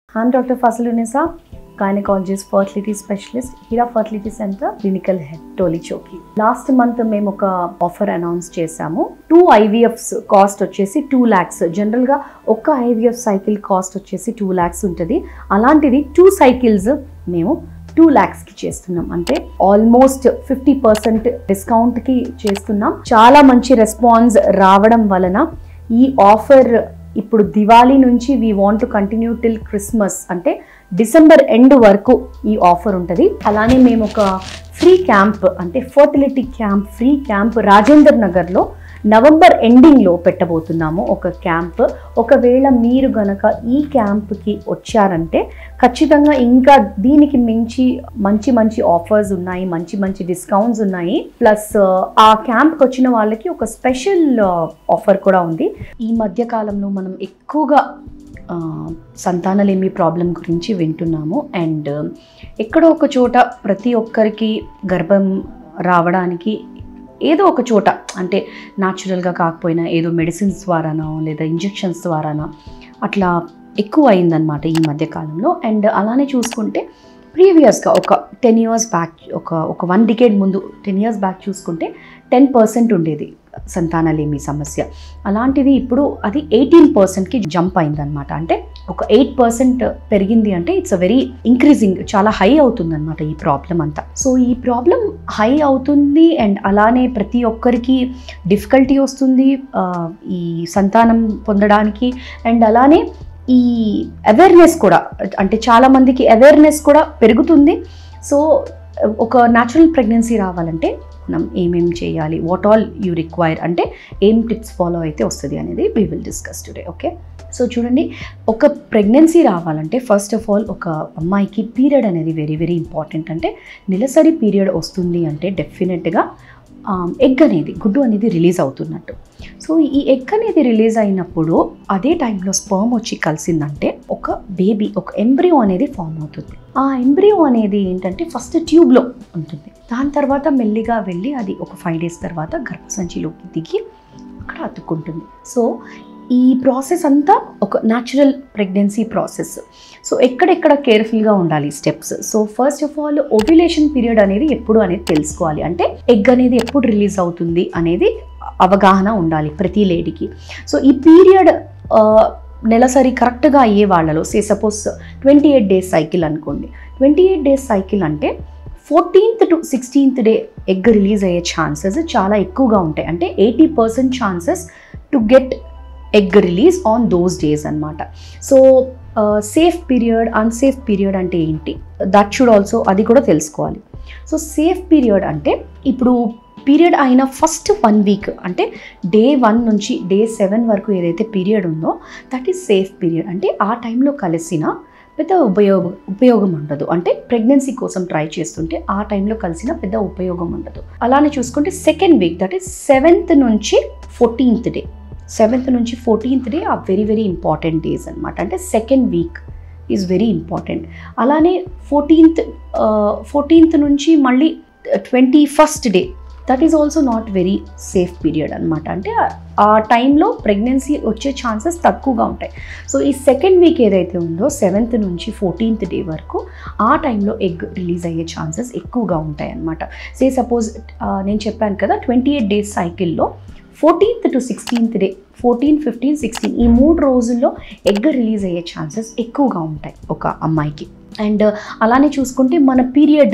I'm Dr. Fasalunisa, gynecologist, fertility specialist, Hira Fertility Center, clinical head, Toli Choki. Last month మేము ఒక offer announce చేశాము two IVFs cost వచ్చేసి two lakhs జనరల్గా ఒక్క IVF cycle cost వచ్చేసి two lakhs ఉంటుంది అలాంటిది టూ సైకిల్స్ మేము టూ ల్యాక్స్కి చేస్తున్నాం అంటే ఆల్మోస్ట్ ఫిఫ్టీ పర్సెంట్ డిస్కౌంట్కి చేస్తున్నాం చాలా మంచి రెస్పాన్స్ రావడం వలన ఈ ఆఫర్ ఇప్పుడు దివాళీ నుంచి we want to continue till Christmas అంటే డిసెంబర్ ఎండ్ వరకు ఈ ఆఫర్ ఉంటుంది అలానే మేము ఒక ఫ్రీ క్యాంప్ అంటే fertility camp free camp Rajendra నగర్లో నవంబర్ ఎండింగ్లో పెట్టబోతున్నాము ఒక క్యాంప్ ఒకవేళ మీరు గనక ఈ క్యాంప్కి వచ్చారంటే ఖచ్చితంగా ఇంకా దీనికి మించి మంచి మంచి ఆఫర్స్ ఉన్నాయి మంచి మంచి డిస్కౌంట్స్ ఉన్నాయి ప్లస్ ఆ క్యాంప్కి వచ్చిన వాళ్ళకి ఒక స్పెషల్ ఆఫర్ కూడా ఉంది ఈ మధ్య కాలంలో మనం ఎక్కువగా ఆ, సంతానలేమి ప్రాబ్లం గురించి వింటున్నాము అండ్ ఎక్కడో ఒక చోట ప్రతి ఒక్కరికి గర్భం రావడానికి ఏదో ఒక చోట అంటే న్యాచురల్గా కాకపోయినా ఏదో మెడిసిన్స్ ద్వారానో లేదా ఇంజెక్షన్స్ ద్వారానో అట్లా ఎక్కువ అయిందనమాట ఈ మధ్య కాలంలో అండ్ అలానే చూసుకుంటే ప్రీవియస్గా ఒక టెన్ ఇయర్స్ బ్యాక్ ఒక ఒక వన్ డికేడ్ ముందు టెన్ ఇయర్స్ బ్యాక్ చూసుకుంటే టెన్ పర్సెంట్ ఉండేది సంతానలేమి సమస్య అలాంటిది ఇప్పుడు అది ఎయిటీన్ పర్సెంట్కి జంప్ అయిందనమాట అంటే ఒక ఎయిట్ పర్సెంట్ పెరిగింది అంటే ఇట్స్ అ వెరీ ఇంక్రీజింగ్ చాలా హై అవుతుందన్నమాట ఈ ప్రాబ్లం అంతా సో ఈ ప్రాబ్లం హై అవుతుంది అండ్ అలానే ప్రతి ఒక్కరికి డిఫికల్టీ వస్తుంది ఆ, ఈ సంతానం పొందడానికి అండ్ అలానే ఈ అవేర్నెస్ కూడా అంటే చాలా మందికి అవేర్నెస్ కూడా పెరుగుతుంది సో ఒక న్యాచురల్ ప్రెగ్నెన్సీ రావాలంటే మనం ఏమేం చేయాలి వాట్ ఆల్ యూ రిక్వైర్ అంటే ఏం టిప్స్ ఫాలో అయితే వస్తుంది అనేది we will discuss today okay so చూడండి ఒక ప్రెగ్నెన్సీ రావాలంటే ఫస్ట్ ఆఫ్ ఆల్ ఒక అమ్మాయికి పీరియడ్ అనేది వెరీ వెరీ ఇంపార్టెంట్ అంటే నెలసరి పీరియడ్ వస్తుంది అంటే డెఫినెట్గా ఎగ్ అనేది గుడ్డు అనేది రిలీజ్ అవుతున్నట్టు సో ఈ ఎగ్ అనేది రిలీజ్ అయినప్పుడు అదే టైంలో స్పర్మ్ వచ్చి కలిసిందంటే ఒక బేబీ ఒక ఎంబ్రియో అనేది ఫామ్ అవుతుంది ఆ ఎంబ్రియో అనేది ఏంటంటే ఫస్ట్ ట్యూబ్లో ఉంటుంది దాని తర్వాత మెల్లిగా వెళ్ళి అది ఒక ఫైవ్ డేస్ తర్వాత గర్భసంచిలోకి దిగి అక్కడ అతుక్కుంటుంది సో ఈ ప్రాసెస్ అంతా ఒక న్యాచురల్ ప్రెగ్నెన్సీ ప్రాసెస్ సో ఎక్కడెక్కడ కేర్ఫుల్గా ఉండాలి steps so first of all ovulation period అనేది ఎప్పుడు అనేది తెలుసుకోవాలి అంటే ఎగ్ అనేది ఎప్పుడు రిలీజ్ అవుతుంది అనేది అవగాహన ఉండాలి ప్రతి లేడీకి సో ఈ పీరియడ్ నెలసరి కరెక్ట్గా అయ్యే వాళ్ళలో say suppose twenty eight days cycle అనుకోండి ట్వంటీ ఎయిట్ డేస్ సైకిల్ అంటే fourteenth to sixteenth day egg release అయ్యే ఛాన్సెస్ చాలా ఎక్కువగా ఉంటాయి అంటే eighty percent chances to get egg release on those days అనమాట so safe period unsafe period అంటే ఏంటి దట్ షుడ్ ఆల్సో అది కూడా తెలుసుకోవాలి సో సేఫ్ పీరియడ్ అంటే ఇప్పుడు పీరియడ్ అయిన ఫస్ట్ వన్ వీక్ అంటే డే వన్ నుంచి డే సెవెన్ వరకు ఏదైతే పీరియడ్ ఉందో దట్ ఈస్ సేఫ్ పీరియడ్ అంటే ఆ టైంలో కలిసిన పెద్ద ఉపయోగం ఉపయోగం ఉండదు అంటే ప్రెగ్నెన్సీ కోసం ట్రై చేస్తుంటే ఆ టైంలో కలిసిన పెద్ద ఉపయోగం ఉండదు అలానే చూసుకుంటే second week that is seventh నుంచి ఫోర్టీన్త్ డే సెవెంత్ నుంచి fourteenth day uh very very important days అనమాట అంటే second week is very important అలానే ఫోర్టీన్త్ ఫోర్టీన్త్ నుంచి మళ్ళీ twenty first day that is also not very safe period అనమాట అంటే ఆ- ఆ టైంలో ప్రెగ్నెన్సీ వచ్చే ఛాన్సెస్ తక్కువగా ఉంటాయి సో ఈ సెకండ్ వీక్ ఏదైతే ఉందో సెవెంత్ నుంచి ఫోర్టీన్త్ డే వరకు ఆ టైంలో ఎగ్ రిలీజ్ అయ్యే ఛాన్సెస్ ఎక్కువగా ఉంటాయి అనమాట సే సపోజ్ నేను చెప్పాను కదా ట్వంటీ ఎయిట్ డేస్ సైకిల్లో fourteenth to sixteenth day fourteen fifteen sixteen ఈ మూడు రోజుల్లో ఎగ్ రిలీజ్ అయ్యే ఛాన్సెస్ ఎక్కువగా ఉంటాయి ఒక అమ్మాయికి అండ్ అలానే చూసుకుంటే మన పీరియడ్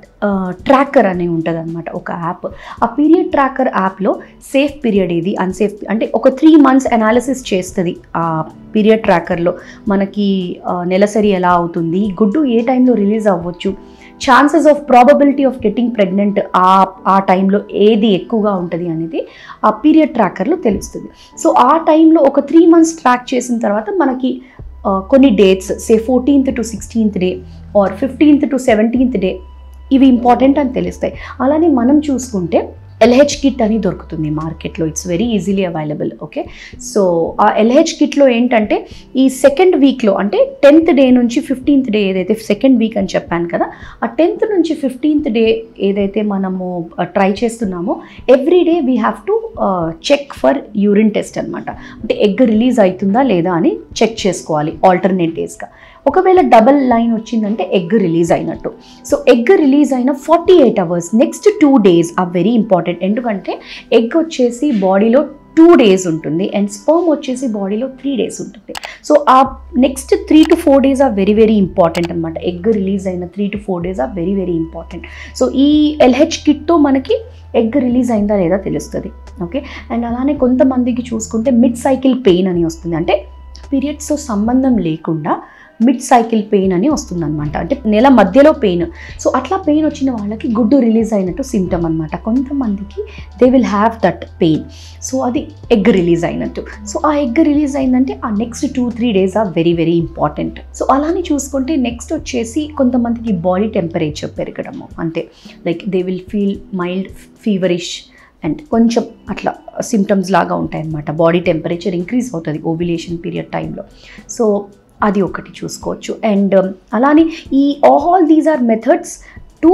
ట్రాకర్ అనే ఉంటుంది అనమాట ఒక యాప్ ఆ పీరియడ్ ట్రాకర్ యాప్లో సేఫ్ పీరియడ్ ఏది అన్సేఫ్ అంటే ఒక త్రీ మంత్స్ అనాలిసిస్ చేస్తుంది ఆ పీరియడ్ ట్రాకర్లో మనకి ఆ, నెలసరి ఎలా అవుతుంది గుడ్డు ఏ టైంలో రిలీజ్ అవ్వచ్చు chances of probability of getting pregnant ఆ ఆ టైంలో ఏది ఎక్కువగా ఉంటుంది అనేది ఆ పీరియడ్ ట్రాకర్లో తెలుస్తుంది సో ఆ టైంలో ఒక త్రీ మంత్స్ ట్రాక్ చేసిన తర్వాత మనకి ఆ, కొన్ని dates say fourteenth to sixteenth day or fifteenth to seventeenth day ఇవి ఇంపార్టెంట్ అని తెలుస్తాయి అలానే మనం చూసుకుంటే ఎల్హెచ్ కిట్ అని దొరుకుతుంది మార్కెట్లో it's very easily available okay so ఆ ఎల్హెచ్ కిట్లో ఏంటంటే ఈ సెకండ్ వీక్లో అంటే టెన్త్ డే నుంచి ఫిఫ్టీన్త్ డే ఏదైతే సెకండ్ వీక్ అని చెప్పాను కదా ఆ టెన్త్ నుంచి ఫిఫ్టీన్త్ డే ఏదైతే మనము ట్రై చేస్తున్నామో every day we have to check for urine test అనమాట అంటే ఎగ్ రిలీజ్ అవుతుందా లేదా అని చెక్ చేసుకోవాలి ఆల్టర్నేట్ డేస్గా ఒకవేళ డబల్ లైన్ వచ్చిందంటే ఎగ్ రిలీజ్ అయినట్టు సో ఎగ్ రిలీజ్ అయిన forty eight hours next two days are very important ఎందుకంటే ఎగ్ వచ్చేసి బాడీలో టూ డేస్ ఉంటుంది అండ్ స్పర్మ్ వచ్చేసి బాడీలో త్రీ డేస్ ఉంటుంది సో ఆ next three to four days are very very important అనమాట ఎగ్ రిలీజ్ అయిన three to four days are very very important so ఈ ఎల్హెచ్ కిట్తో మనకి ఎగ్ రిలీజ్ అయిందా లేదా తెలుస్తుంది ఓకే అండ్ అలానే కొంతమందికి చూసుకుంటే మిడ్ సైకిల్ పెయిన్ అని వస్తుంది అంటే పీరియడ్స్తో సంబంధం లేకుండా మిడ్ సైకిల్ పెయిన్ అని వస్తుంది అనమాట అంటే నెల మధ్యలో పెయిన్ సో అట్లా పెయిన్ వచ్చిన వాళ్ళకి గుడ్డు రిలీజ్ అయినట్టు సిమ్టమ్ అనమాట కొంతమందికి they will have that pain so అది ఎగ్ రిలీజ్ అయినట్టు సో ఆ ఎగ్ రిలీజ్ అయిందంటే ఆ next two three days are very very important so అలానే చూసుకుంటే నెక్స్ట్ వచ్చేసి కొంతమందికి బాడీ టెంపరేచర్ పెరగడము అంతే like they will feel mild feverish and కొంచెం అట్లా సిమ్టమ్స్ లాగా ఉంటాయి అన్నమాట బాడీ టెంపరేచర్ ఇంక్రీజ్ అవుతుంది ఓవిలేషన్ పీరియడ్ టైంలో సో అది ఒకటి చూసుకోవచ్చు అండ్ అలానే ఈ all these are methods to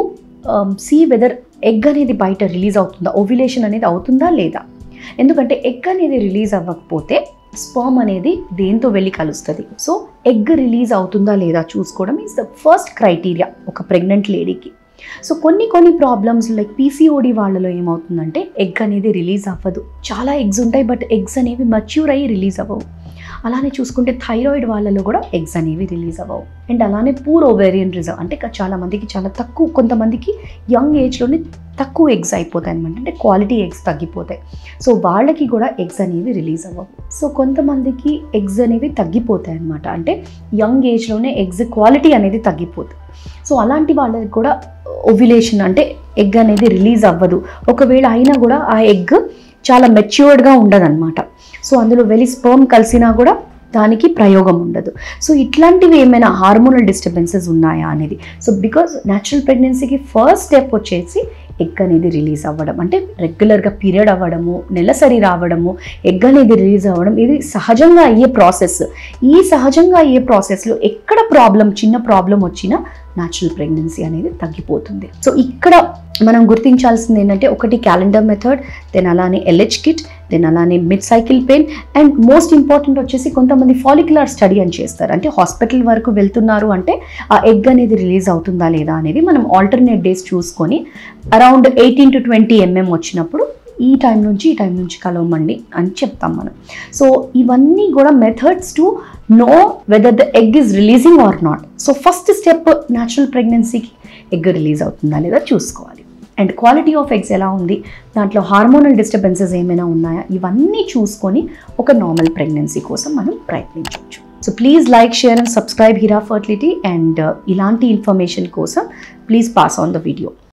see whether egg అనేది బయట రిలీజ్ అవుతుందా ఓవిలేషన్ అనేది అవుతుందా లేదా ఎందుకంటే ఎగ్ అనేది రిలీజ్ అవ్వకపోతే స్పర్మ్ అనేది దేంతో వెళ్ళి కలుస్తుంది సో ఎగ్ రిలీజ్ అవుతుందా లేదా చూసుకోవడం ఈజ్ ద ఫస్ట్ క్రైటీరియా ఒక ప్రెగ్నెంట్ లేడీకి సో కొన్ని కొన్ని ప్రాబ్లమ్స్ లైక్ పీసీఓడి వాళ్ళలో ఏమవుతుందంటే ఎగ్ అనేది రిలీజ్ అవ్వదు చాలా ఎగ్స్ ఉంటాయి బట్ ఎగ్స్ అనేవి మచ్యూర్ అయ్యి రిలీజ్ అవ్వవు అలానే చూసుకుంటే థైరాయిడ్ వాళ్ళలో కూడా ఎగ్స్ అనేవి రిలీజ్ అవ్వవు అండ్ అలానే పూర్ ఓవేరియన్ రిజర్వ్ అంటే క- చాలా మందికి చాలా తక్కువ కొంతమందికి యంగ్ ఏజ్లోనే తక్కువ ఎగ్స్ అయిపోతాయి అనమాట అంటే క్వాలిటీ ఎగ్స్ తగ్గిపోతాయి సో వాళ్ళకి కూడా ఎగ్స్ అనేవి రిలీజ్ అవ్వవు సో కొంతమందికి ఎగ్స్ అనేవి తగ్గిపోతాయి అనమాట అంటే యంగ్ ఏజ్లోనే ఎగ్స్ క్వాలిటీ అనేది తగ్గిపోతుంది సో అలాంటి వాళ్ళకి కూడా ఓవ్యులేషన్ అంటే ఎగ్ అనేది రిలీజ్ అవ్వదు ఒకవేళ అయినా కూడా ఆ ఎగ్ చాలా మెచ్యూర్డ్గా ఉండదన్నమాట సో అందులో వెళ్ళి స్పర్మ్ కలిసినా కూడా దానికి ప్రయోగం ఉండదు సో ఇట్లాంటివి ఏమైనా హార్మోనల్ డిస్టర్బెన్సెస్ ఉన్నాయా అనేది సో బికాజ్ న్యాచురల్ ప్రెగ్నెన్సీకి ఫస్ట్ స్టెప్ వచ్చేసి ఎగ్ అనేది రిలీజ్ అవ్వడం అంటే రెగ్యులర్గా పీరియడ్ అవ్వడము నెలసరి రావడము ఎగ్ అనేది రిలీజ్ అవ్వడం ఇది సహజంగా అయ్యే ప్రాసెస్ ఈ సహజంగా అయ్యే ప్రాసెస్లో ఎక్కడ ప్రాబ్లం చిన్న ప్రాబ్లం వచ్చినా న్యాచురల్ ప్రెగ్నెన్సీ అనేది తగ్గిపోతుంది సో ఇక్కడ మనం గుర్తించాల్సింది ఏంటంటే ఒకటి క్యాలెండర్ మెథడ్ దెన్ అలానే ఎల్హెచ్ కిట్ దెన్ అలానే mid cycle pain and most important వచ్చేసి కొంతమంది ఫాలిక్యులర్ స్టడీ అని చేస్తారు అంటే హాస్పిటల్ వరకు వెళ్తున్నారు అంటే ఆ ఎగ్ అనేది రిలీజ్ అవుతుందా లేదా అనేది మనం ఆల్టర్నేట్ డేస్ చూసుకొని around eighteen to twenty mm వచ్చినప్పుడు ఈ టైం నుంచి ఈ టైం నుంచి కలవమండి అని చెప్తాం మనం సో ఇవన్నీ కూడా methods to know whether the egg is releasing or not so first step natural ప్రెగ్నెన్సీకి ఎగ్ రిలీజ్ అవుతుందా లేదా చూసుకోవాలి అండ్ క్వాలిటీ ఆఫ్ ఎగ్స్ ఎలా ఉంది దాంట్లో హార్మోనల్ డిస్టర్బెన్సెస్ ఏమైనా ఉన్నాయా ఇవన్నీ చూసుకొని ఒక నార్మల్ ప్రెగ్నెన్సీ కోసం మనం ప్రయత్నించవచ్చు so please like share and subscribe Hira fertility and ఇలాంటి ఇన్ఫర్మేషన్ కోసం please pass on the video